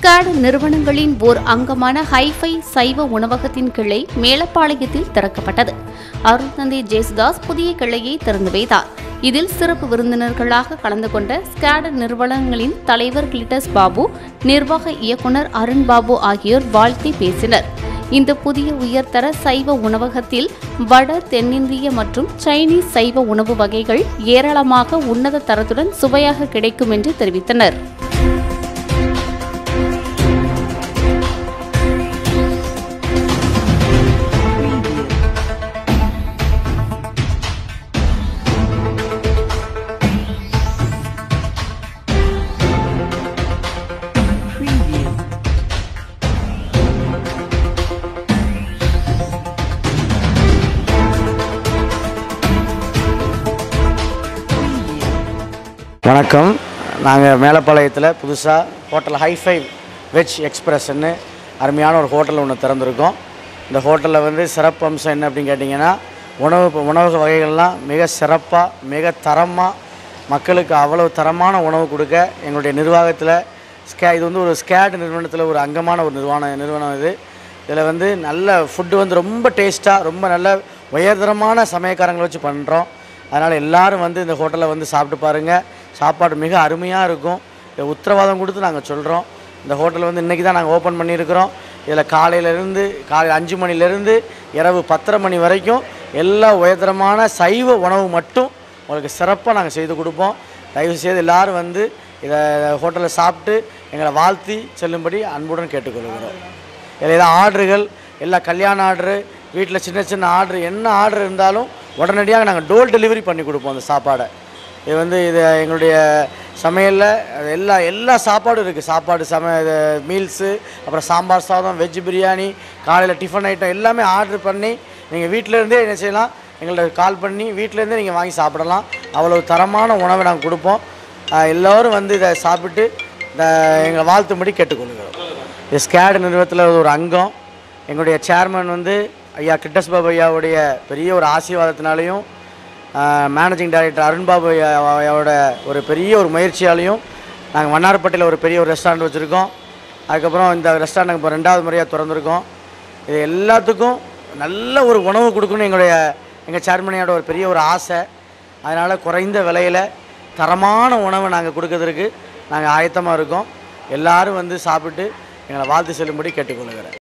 Scott நிறுவனங்களின் ஓர் அங்கமான hi-fi சைவ உணவகத்தின் கிளை மேலப்பாளையத்தில் திறக்கப்பட்டது அருள்தந்தை ஜேசுதாஸ் புதிய கிளையை திறந்து வைத்தார் இதில் சிறப்பு விருந்தினர்களாக கலந்து கொண்ட ஸ்காட் நிறுவனங்களின் தலைவர் கிளிட்டஸ் பாபு நிர்வாக இயக்குனர் அருண் பாபு ஆகியோர் வாழ்த்தி பேசினர் இந்த புதிய உயர்தர சைவ உணவகத்தில் வட தென்னிந்திய மற்றும் சைனீஸ் சைவ உணவு வகைகள் ஏராளமாக உன்னத தரத்துடன் சுவையாக கிடைக்கும் என்று தெரிவித்தனர் வணக்கம் நாங்கள் மேலப்பாளையத்தில் புதுசாக ஹோட்டல் ஹைஃபை வெஜ் எக்ஸ்பிரஸ்ன்னு அருமையான ஒரு ஹோட்டல் ஒன்று திறந்திருக்கோம் இந்த ஹோட்டலில் வந்து சிறப்பு அம்சம் என்ன அப்படின்னு கேட்டிங்கன்னா உணவு உணவு வகைகள்லாம் மிக சிறப்பாக மிக தரமாக மக்களுக்கு அவ்வளவு தரமான உணவு கொடுக்க எங்களுடைய நிர்வாகத்தில் ஸ்கே இது வந்து ஒரு ஸ்கேட் நிறுவனத்தில் ஒரு அங்கமான ஒரு நிறுவன நிறுவனம் இது இதில் வந்து நல்ல ஃபுட்டு வந்து ரொம்ப டேஸ்ட்டாக ரொம்ப நல்ல உயர்தரமான சமயக்காரங்களை வச்சு பண்ணுறோம் அதனால் எல்லாரும் வந்து இந்த ஹோட்டலில் வந்து சாப்பிட்டு பாருங்கள் சாப்பாடு மிக அருமையாக இருக்கும் இது உத்தரவாதம் கொடுத்து நாங்கள் சொல்கிறோம் இந்த ஹோட்டல் வந்து இன்றைக்கி தான் நாங்கள் ஓப்பன் பண்ணியிருக்கிறோம் இதில் காலையிலேருந்து காலை அஞ்சு மணிலேருந்து இரவு பத்தரை மணி வரைக்கும் எல்லா உயர்தரமான சைவ உணவு மட்டும் உங்களுக்கு சிறப்பாக நாங்கள் செய்து கொடுப்போம் தயவு செய்து எல்லாரும் வந்து இதை ஹோட்டலில் சாப்பிட்டு எங்களை வாழ்த்தி செல்லும்படி அன்புடன் கேட்டுக்கொள்கிறோம் இதில் ஏதாவது ஆர்டர்கள் எல்லா கல்யாண ஆர்டரு வீட்டில் சின்ன சின்ன ஆர்டர் என்ன ஆர்டர் இருந்தாலும் உடனடியாக நாங்கள் டோர் டெலிவரி பண்ணி கொடுப்போம் அந்த சாப்பாடை இது வந்து இது எங்களுடைய சமையலில் எல்லா எல்லா சாப்பாடும் இருக்குது சாப்பாடு சம இது மீல்ஸு அப்புறம் சாம்பார் சாதம் வெஜ் பிரியாணி காலையில் டிஃபன் ஐட்டம் எல்லாமே ஆர்டர் பண்ணி நீங்கள் வீட்டிலேருந்தே என்ன செய்யலாம் எங்கள்ட்ட கால் பண்ணி வீட்டிலேருந்தே நீங்கள் வாங்கி சாப்பிடலாம் அவ்வளோ தரமான உணவை நாங்கள் கொடுப்போம் ஆஹ் எல்லோரும் வந்து இதை சாப்பிட்டு இந்த எங்களை வாழ்த்தும்படி கேட்டுக்கொள்கிறோம் இது ஸ்கேட் நிறுவனத்தில் ஒரு அங்கம் எங்களுடைய சேர்மன் வந்து ஐயா கிட்டஸ் பாபு ஐயாவுடைய பெரிய ஒரு ஆசீர்வாதத்தினாலையும் மேனேஜிங் டைரக்டர் அருண்பாபு ஐயாவோட ஒரு பெரிய ஒரு முயற்சியாலையும் நாங்கள் வண்ணாரப்பட்டியில் ஒரு பெரிய ஒரு ரெஸ்டாரண்ட் வச்சுருக்கோம் அதுக்கப்புறம் இந்த ரெஸ்டாரண்ட் நாங்கள் இப்போ ரெண்டாவது முறையாக திறந்துருக்கோம் இது எல்லாத்துக்கும் நல்ல ஒரு உணவு கொடுக்கணும் எங்களுடைய எங்கள் சேர்மனியோட ஒரு பெரிய ஒரு ஆசை அதனால் குறைந்த விலையில் தரமான உணவை நாங்கள் கொடுக்கறதுக்கு நாங்கள் ஆயத்தமாக இருக்கோம் எல்லாரும் வந்து சாப்பிட்டு எங்களை வாழ்த்து செல்லும்படி கேட்டுக்கொள்கிறேன்